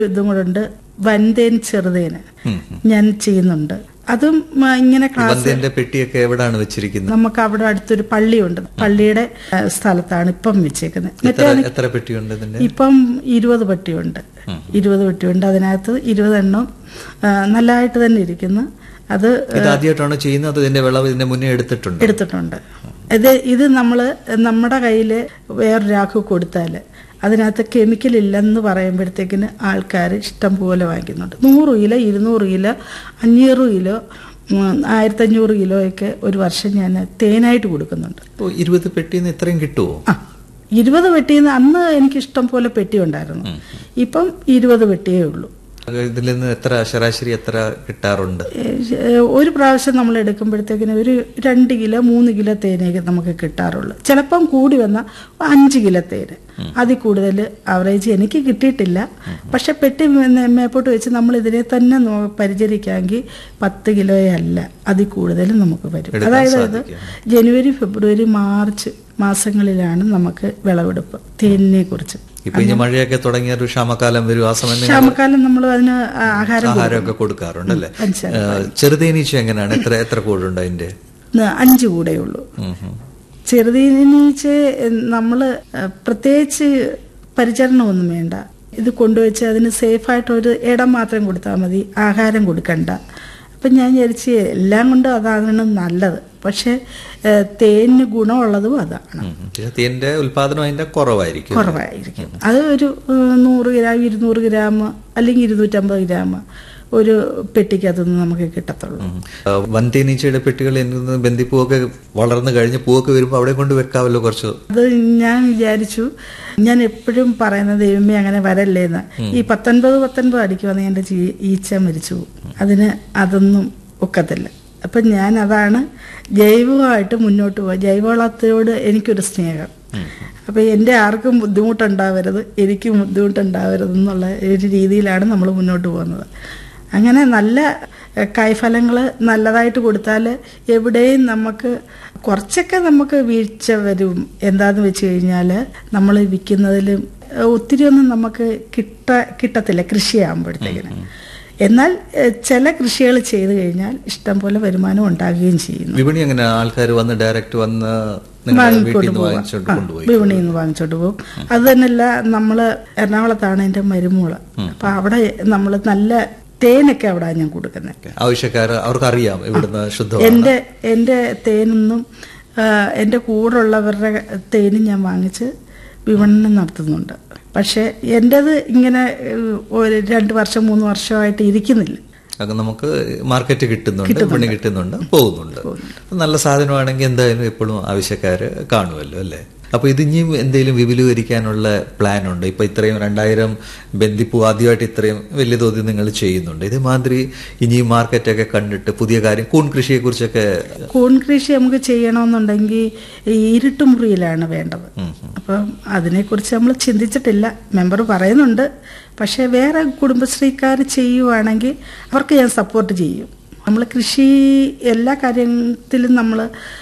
ഇതും കൂടെ ഉണ്ട് വൻതേൻ ചെറുതേന് ഞാൻ ചെയ്യുന്നുണ്ട് അതും ആ, ഇങ്ങനെ ക്ലാസ് ബന്ധിന്റെ പെട്ടിയൊക്കെ എവിടാണ് വെച്ചിരിക്കുന്നത് നമുക്ക് അവിടെ അടുത്തൊരു പള്ളിയുണ്ട് പള്ളിയുടെ ആ, സ്ഥലത്താണ് ഇപ്പം വെച്ചേക്കുന്നത് മറ്റേ എത്ര എത്ര പെട്ടിയുണ്ട് ഇതിന്റെ ഇപ്പം ഇരുപത് പെട്ടിയുണ്ട് ഇരുപത് പെട്ടിയുണ്ട് അതിനകത്ത് ഇരുപതെണ്ണം ആ, നല്ലതായിട്ട് തന്നെ ഇരിക്കുന്നു അത് ഇത് ആദ്യമായിട്ടാണ് ചെയ്യുന്നത് അതോ ഇതിന്റെ വിളവ് ഇതിന്റെ മുന്നേ എടുത്തിട്ടുണ്ട് എടുത്തിട്ടുണ്ട് ഇത് ഇത് നമ്മൾ നമ്മുടെ കയ്യിൽ വേറൊരാൾക്ക് കൊടുത്താൽ അതിനകത്ത് കെമിക്കൽ ഇല്ലെന്ന് പറയുമ്പോഴത്തേക്കിന് ആൾക്കാർ ഇഷ്ടം പോലെ വാങ്ങിക്കുന്നുണ്ട് നൂറ് കിലോ ഇരുന്നൂറ് കിലോ അഞ്ഞൂറ് കിലോ ഉം, ആയിരത്തഞ്ഞൂറ് കിലോ ഒക്കെ ഒരു വർഷം ഞാൻ തേനായിട്ട് കൊടുക്കുന്നുണ്ട് ഓ, ഇരുപത് പെട്ടിന്ന് ഇത്രയും കിട്ടുമോ ആ ഇരുപത് പെട്ടിയിൽ നിന്ന് അന്ന് എനിക്ക് ഇഷ്ടം പോലെ പെട്ടി ഉണ്ടായിരുന്നു ഇപ്പം ഇരുപത് പെട്ടിയേ ഉള്ളൂ ഇതിൽ നിന്ന് എത്ര ശരാശരി എത്ര കിട്ടാറുണ്ട് ഏഹ് ഒരു പ്രാവശ്യം നമ്മൾ എടുക്കുമ്പോഴത്തേക്കിന് ഒരു രണ്ട് കിലോ മൂന്ന് കിലോ തേനൊക്കെ നമുക്ക് കിട്ടാറുള്ളൂ ചിലപ്പം കൂടി വന്ന അഞ്ച് കിലോ തേന് അതിൽ കൂടുതൽ ആവറേജ് എനിക്ക് കിട്ടിയിട്ടില്ല പക്ഷെ പെട്ടി മേ- മേപ്പോട്ട് വെച്ച് നമ്മൾ ഇതിനെ തന്നെ നോ- പരിചരിക്കാമെങ്കിൽ പത്ത് കിലോയല്ല അതിൽ കൂടുതൽ നമുക്ക് വരും എടുക്കാൻ അതായത് ഇത് സാധിക്കും. ജനുവരി ഫെബ്രുവരി മാർച്ച് മാസങ്ങളിലാണ് നമുക്ക് വിളവെടുപ്പ് തേനിനെ കുറിച്ച് ഇപ്പൊ ഇനി മഴയൊക്കെ തുടങ്ങിയ ഒരു ക്ഷാമകാലം വരും ആ സമയം നിങ്ങൾ ക്ഷാമക്കാലം നമ്മൾ അതിന് ആഹാരം ആഹാരമൊക്കെ കൊടുക്കാറുണ്ടല്ലേ പഞ്ചസാര. ഏഹ്, ചെറുതേനീച്ച എങ്ങനെയാണ് എത്ര എത്ര കൂടുണ്ട് അതിന്റെ ന- അഞ്ച് കൂടെയുള്ളൂ ഉം, ഉം. ചെറുതീനീച്ച് നമ്മൾ പ്രത്യേകിച്ച് പരിചരണമൊന്നും വേണ്ട ഇത് കൊണ്ടുവച്ച് അതിന് സേഫായിട്ട് ഒരു ഇടം മാത്രം കൊടുത്താൽ മതി ആഹാരം കൊടുക്കണ്ട അപ്പം ഞാൻ വിചാരിച്ച് എല്ലാം കൊണ്ടും അതാണ് നല്ലത് പക്ഷേ ഏഹ്, തേനിന് ഗുണമുള്ളതും അതാണ് ഉം, ഉം. പിന്നെ തേനിന്റെ ഉൽപാദനം അതിന്റെ കുറവായിരിക്കും കുറവായിരിക്കും അത് ഒരു ഏഹ്, നൂറ് ഗ്രാം ഇരുന്നൂറ് ഗ്രാം അല്ലെങ്കിൽ ഇരുന്നൂറ്റമ്പത് ഗ്രാം ഒരു പെട്ടിക്കകത്തുനിന്ന് നമുക്ക് കിട്ടത്തുള്ളൂ ഉം. ആ, വൻതേനീച്ചയുടെ പെട്ടികൾ എനിക്ക് ബന്ധിപ്പൂവൊക്കെ വളർന്നു കഴിഞ്ഞ് പൂവൊക്കെ വരുമ്പോൾ അവിടെ കൊണ്ട് വെക്കാമല്ലോ കുറച്ച് അത് ഞാൻ വിചാരിച്ചു ഞാൻ എപ്പോഴും പറയുന്ന ദൈവമേ അങ്ങനെ വരല്ലേന്ന് ഈ പത്തൊൻപത് പത്തൊൻപത് അടിക്കുവാന്ന് എൻ്റെ ചീ- ഈച്ച മരിച്ചു പോകും അതിന് അതൊന്നും ഒക്കത്തില്ല അപ്പം ഞാൻ അതാണ് ജൈവമായിട്ട് മുന്നോട്ട് പോവുക ജൈവവളത്തോട് എനിക്കൊരു സ്നേഹം അപ്പം എൻ്റെ ആർക്കും ബുദ്ധിമുട്ടുണ്ടാവരുത് എനിക്കും ബുദ്ധിമുട്ടുണ്ടാവരുത് എന്നുള്ള ഒരു രീതിയിലാണ് നമ്മൾ മുന്നോട്ട് പോകുന്നത് അങ്ങനെ നല്ല കായ്ഫലങ്ങൾ നല്ലതായിട്ട് കൊടുത്താൽ എവിടെയും നമുക്ക് കുറച്ചൊക്കെ നമുക്ക് വീഴ്ച വരും എന്താന്ന് വെച്ച് കഴിഞ്ഞാൽ നമ്മൾ വിൽക്കുന്നതിലും ഒത്തിരി ഒന്നും നമുക്ക് കിട്ട കിട്ടത്തില്ല കൃഷിയാകുമ്പോഴത്തേക്കിന് എന്നാൽ ഏഹ്, ചില കൃഷികൾ ചെയ്തു കഴിഞ്ഞാൽ ഇഷ്ടം പോലെ വരുമാനം ഉണ്ടാകുകയും ചെയ്യുന്നു വിപണി എങ്ങനെ ആൾക്കാർ വന്ന് ഡയറക്റ്റ് വന്ന് നിങ്ങളുടെ വീട്ടിൽ നിന്ന് വാങ്ങിച്ചോണ്ട് കൊണ്ടുപോയി വിപണിയിൽ നിന്ന് വാങ്ങിച്ചോണ്ട് പോകും അത് തന്നെയല്ല നമ്മള് എറണാകുളത്താണ് എൻ്റെ മരുമോള് അപ്പൊ അവിടെ നമ്മൾ നല്ല തേനൊക്കെ അവിടെ ഞാൻ കൊടുക്കുന്നത് ആവശ്യക്കാർ അവർക്കറിയാം ഇവിടുന്ന് ശുദ്ധമാണ് എൻ്റെ എൻ്റെ തേനൊന്നും ആ, എൻ്റെ കൂടെയുള്ളവരുടെ തേനും ഞാൻ വാങ്ങിച്ച് വിപണനം നടത്തുന്നുണ്ട് പക്ഷേ എൻ്റെത് ഇങ്ങനെ ഏഹ്, ഒരു രണ്ട് വർഷം മൂന്ന് വർഷമായിട്ട് ഇരിക്കുന്നില്ല അത് നമുക്ക് മാർക്കറ്റ് കിട്ടുന്നുണ്ട് വിപണി കിട്ടുന്നുണ്ട് പോകുന്നുണ്ട് നല്ല സാധനമാണെങ്കിൽ എന്തായാലും എപ്പോഴും ആവശ്യക്കാര് കാണുമല്ലോ അല്ലേ അപ്പൊ ഇത് ഇനിയും എന്തെങ്കിലും വിപുലീകരിക്കാനുള്ള പ്ലാൻ ഉണ്ട് ഇപ്പൊ ഇത്രയും രണ്ടായിരം ബന്ധിപ്പൂ ആദ്യമായിട്ട് ഇത്രയും വലിയ തോതിൽ നിങ്ങൾ ചെയ്യുന്നുണ്ട് ഇതേമാതിരി ഇനിയും മാർക്കറ്റൊക്കെ കണ്ടിട്ട് പുതിയ കാര്യം കൂൺ കൃഷിയെ കുറിച്ചൊക്കെ കൂൺ കൃഷി നമുക്ക് ചെയ്യണമെന്നുണ്ടെങ്കിൽ ഈ ഇരുട്ടുമുറിയിലാണ് വേണ്ടത് അപ്പം അതിനെക്കുറിച്ച് നമ്മൾ ചിന്തിച്ചിട്ടില്ല മെമ്പർ പറയുന്നുണ്ട് പക്ഷേ വേറെ കുടുംബശ്രീക്കാർ ചെയ്യുവാണെങ്കിൽ അവർക്ക് ഞാൻ സപ്പോർട്ട് ചെയ്യും നമ്മൾ കൃഷി എല്ലാ കാര്യത്തിലും നമ്മൾ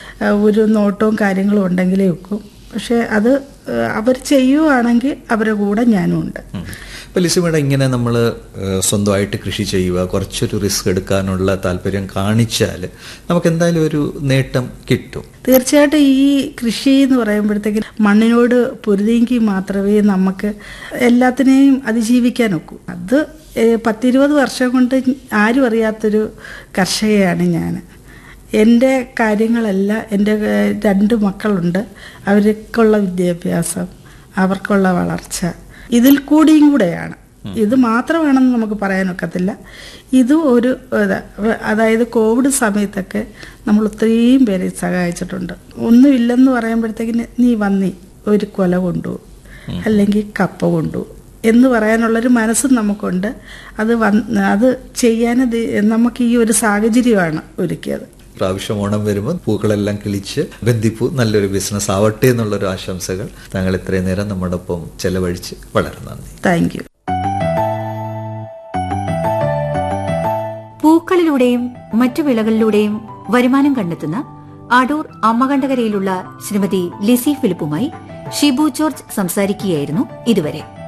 ഒരു നോട്ടവും കാര്യങ്ങളും ഉണ്ടെങ്കിലേ വെക്കും പക്ഷേ അത് അവർ ചെയ്യുവാണെങ്കിൽ അവരുടെ കൂടെ ഞാനും ഉണ്ട് ഇപ്പൊ ലിസിമേട ഇങ്ങനെ നമ്മൾ സ്വന്തമായിട്ട് കൃഷി ചെയ്യുക കുറച്ചൊരു റിസ്ക് എടുക്കാനുള്ള താല്പര്യം കാണിച്ചാൽ നമുക്ക് എന്തായാലും ഒരു നേട്ടം കിട്ടും തീർച്ചയായിട്ടും ഈ കൃഷി എന്ന് പറയുമ്പോഴത്തേക്ക് മണ്ണിനോട് പൊരുതിയെങ്കിൽ മാത്രമേ നമുക്ക് എല്ലാത്തിനെയും അതിജീവിക്കാൻ ഒക്കൂ അത് ഏഹ്, പത്തിരുപത് വർഷം കൊണ്ട് ആരും അറിയാത്തൊരു കർഷകയാണ് ഞാൻ എൻ്റെ കാര്യങ്ങളെല്ലാം എൻ്റെ ഏഹ്, രണ്ട് മക്കളുണ്ട് അവർക്കുള്ള വിദ്യാഭ്യാസം അവർക്കുള്ള വളർച്ച ഇതിൽ കൂടിയും കൂടെയാണ് ഇത് മാത്രമാണെന്ന് നമുക്ക് പറയാനൊക്കത്തില്ല ഇതും ഒരു ഇതാ. അതായത് കോവിഡ് സമയത്തൊക്കെ നമ്മൾ ഒത്തിരിയും പേരെ സഹായിച്ചിട്ടുണ്ട് ഒന്നുമില്ലെന്ന് പറയുമ്പോഴത്തേക്കിന് നീ വന്നി ഒരു കൊല കൊണ്ടു അല്ലെങ്കിൽ കപ്പ കൊണ്ടു എന്ന് പറയാനുള്ളൊരു മനസ്സും നമുക്കുണ്ട് അത് വന്ന് അത് ചെയ്യാൻ ഇത് നമുക്ക് ഈ ഒരു സാഹചര്യമാണ് ഒരുക്കിയത് പ്രാവശ്യം ഓണം വരുമ്പോൾ പൂക്കളെല്ലാം കിളിച്ച് ബന്ധിപ്പൂ നല്ലൊരു ബിസിനസ് ആവട്ടെ എന്നുള്ളൊരു ആശംസകൾ താങ്കൾ ഇത്രയും നേരം നമ്മുടെ ഒപ്പം ചെലവഴിച്ച് വളരെ നന്ദി താങ്ക് യു പൂക്കളിലൂടെയും മറ്റു വിളകളിലൂടെയും വരുമാനം കണ്ടെത്തുന്ന അടൂർ അമ്മകണ്ഠകരയിലുള്ള ശ്രീമതി ലിസി ഫിലിപ്പുമായി ഷിബു ജോർജ് സംസാരിക്കുകയായിരുന്നു ഇതുവരെ